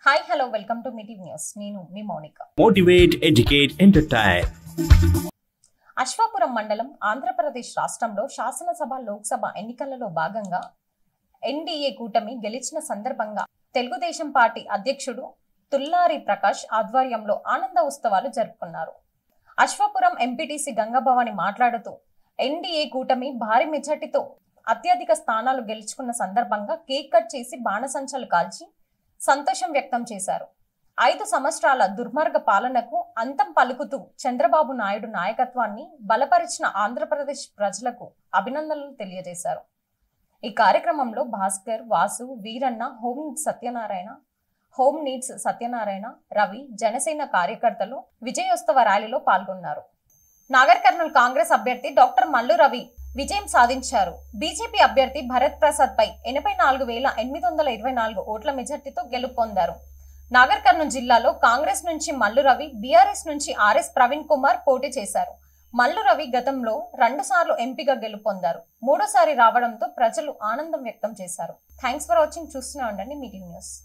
Hi hello welcome to మీటివ్ news నేను మీ Mounika motivate, educate, entertain. Aswapuram మండలం ఆంధ్రప్రదేశ్ రాష్ట్రంలో శాసనసభ లోక్సభ ఎన్నికలలో భాగంగా ఎన్డీఏ కూటమి గెలిచిన సందర్భంగా తెలుగుదేశం పార్టీ అధ్యక్షుడు తుల్లారి ప్రకాష్ ఆధ్వర్యంలో ఆనంద ఉత్సవాలు జరుపుకున్నారు అశ్వాపురం ఎంపీటీసీ గంగభవాని మాట్లాడుతూ ఎన్డీఏ కూటమి భారీ మెజార్టీతో అత్యధిక స్థానాలు గెలుచుకున్న సందర్భంగా కేక్ కట్ చేసి బాణసంచలు కాల్చి సంతోషం వ్యక్తం చేశారు ఐదు సంవత్సరాల దుర్మార్గ పాలనకు అంతం పలుకుతూ చంద్రబాబు నాయుడు నాయకత్వాన్ని బలపరిచిన ఆంధ్రప్రదేశ్ ప్రజలకు అభినందనలు తెలియజేశారు ఈ కార్యక్రమంలో Bhaskar Vasu Veeranna home needs Satyanarayana home needs Satyanarayana Ravi Janasena కార్యకర్తలు విజయోత్సవ ర్యాలీలో పాల్గొన్నారు నాగర్ కర్నూల్ కాంగ్రెస్ అభ్యర్థి డాక్టర్ మల్లు రవి విజయం సాధించారు బీజేపీ అభ్యర్థి భరత్ ప్రసాద్ పై ఎనభై నాలుగు వేల ఎనిమిది వందల ఇరవై నాలుగు ఓట్ల మెజార్టీతో గెలుపొందారు నాగర్ కర్నూల్ జిల్లాలో కాంగ్రెస్ నుంచి మల్లు రవి బీఆర్ఎస్ నుంచి ఆర్ఎస్ ప్రవీణ్ కుమార్ పోటీ చేశారు మల్లు రవి గతంలో రెండు సార్లు ఎంపీగా గెలుపొందారు మూడోసారి రావడంతో ప్రజలు ఆనందం వ్యక్తం చేశారు థ్యాంక్స్ ఫర్ వాచింగ్ చూస్తూనే ఉండండి మీటింగ్ న్యూస్